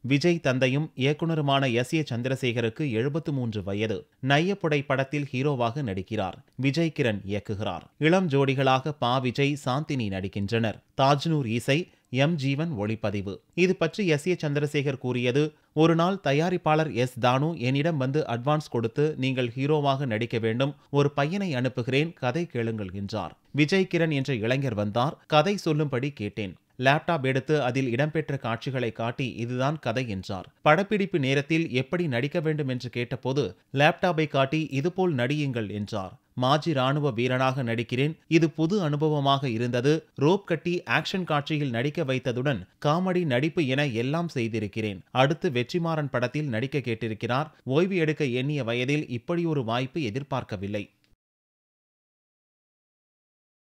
விஜய் தந்தையும் இயக்குனருமான S A சந்திரசேகருக்கு எழுபத்து மூன்று வயது நையப்புடை படத்தில் ஹீரோவாக நடிக்கிறார் விஜய் கிரண் இயக்குகிறார் இளம் ஜோடிகளாக பா விஜய் சாந்தினி நடிக்கின்றனர் தாஜ்னூர் இசை எம் ஜீவன் ஒளிப்பதிவு இது பற்றி எஸ் ஏ சந்திரசேகர் கூறியது ஒரு நாள் தயாரிப்பாளர் எஸ் தானு என்னிடம் வந்து அட்வான்ஸ் கொடுத்து நீங்கள் ஹீரோவாக நடிக்க வேண்டும் ஒரு பையனை அனுப்புகிறேன் கதை கேளுங்கள் என்றார் விஜய் கிரண் என்ற இளைஞர் வந்தார் கதை சொல்லும்படி கேட்டேன் லேப்டாப் எடுத்து அதில் இடம்பெற்ற காட்சிகளை காட்டி இதுதான் கதை என்றார் படப்பிடிப்பு நேரத்தில் எப்படி நடிக்க வேண்டும் என்று கேட்டபோது லேப்டாப்பை காட்டி இதுபோல் நடியுங்கள் என்றார் மாஜி ராணுவ வீரனாக நடிக்கிறேன் இது புது அனுபவமாக இருந்தது ரோப் கட்டி ஆக்ஷன் காட்சியில் நடிக்க வைத்ததுடன் காமெடி நடிப்பு என எல்லாம் செய்திருக்கிறேன் அடுத்து வெற்றிமாறன் படத்தில் நடிக்க கேட்டிருக்கிறார் ஓய்வு எடுக்க எண்ணிய வயதில் இப்படி ஒரு வாய்ப்பு எதிர்பார்க்கவில்லை